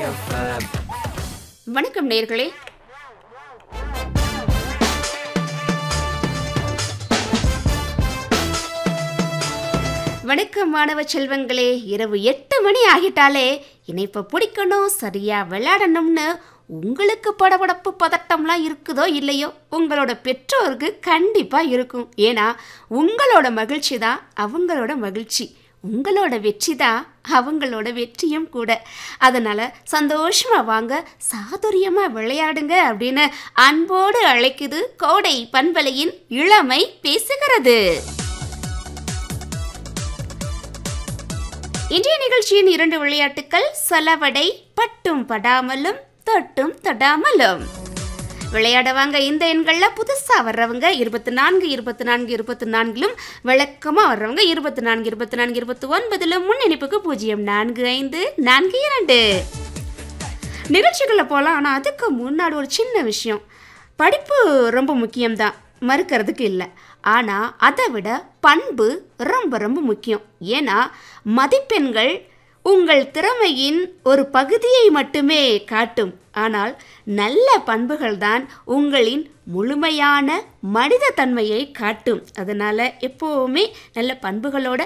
FM வணக்கம் நேர்களே வணக்கம் மாணவ செல்வங்களே இரவு எட்டு மணி ஆகிட்டாலே இணைப்பை பிடிக்கணும் சரியா விளையாடணும்னு உங்களுக்கு படபடப்பு பதட்டம்லாம் இருக்குதோ இல்லையோ உங்களோட பெற்றோருக்கு கண்டிப்பாக இருக்கும் ஏன்னா உங்களோட மகிழ்ச்சி தான் அவங்களோட மகிழ்ச்சி உங்களோட வெற்றி தான் அவங்களோட வெற்றியும் கூட அதனால் சந்தோஷமாக வாங்க சாதுரியமாக விளையாடுங்க அப்படின்னு அன்போடு அழைக்குது கோடை பண்பலையின் இளமை பேசுகிறது இன்றைய நிகழ்ச்சியின் இரண்டு விளையாட்டுக்கள் சொலவடை பட்டும் படாமலும் தொட்டும் தொடாமலும் விளையாட வாங்க இந்த எண்களில் புதுசாக வர்றவங்க இருபத்தி நான்கு இருபத்தி நான்கு இருபத்தி நான்கிலும் விளக்கமாக வர்றவங்க இருபத்தி நான்கு இருபத்தி நான்கு இருபத்தி ஒன்பதிலும் முன்னிணைப்புக்கு பூஜ்ஜியம் நான்கு ஐந்து நான்கு இரண்டு நிகழ்ச்சிகளில் போகலாம் ஆனால் அதுக்கு முன்னாடி ஒரு சின்ன விஷயம் படிப்பு ரொம்ப முக்கியம்தான் மறுக்கிறதுக்கு இல்லை ஆனால் அதை விட பண்பு ரொம்ப ரொம்ப முக்கியம் ஏன்னா மதிப்பெண்கள் உங்கள் திறமையின் ஒரு பகுதியை மட்டுமே காட்டும் ஆனால் நல்ல பண்புகள் தான் உங்களின் முழுமையான மனித தன்மையை காட்டும் அதனால் எப்போவுமே நல்ல பண்புகளோட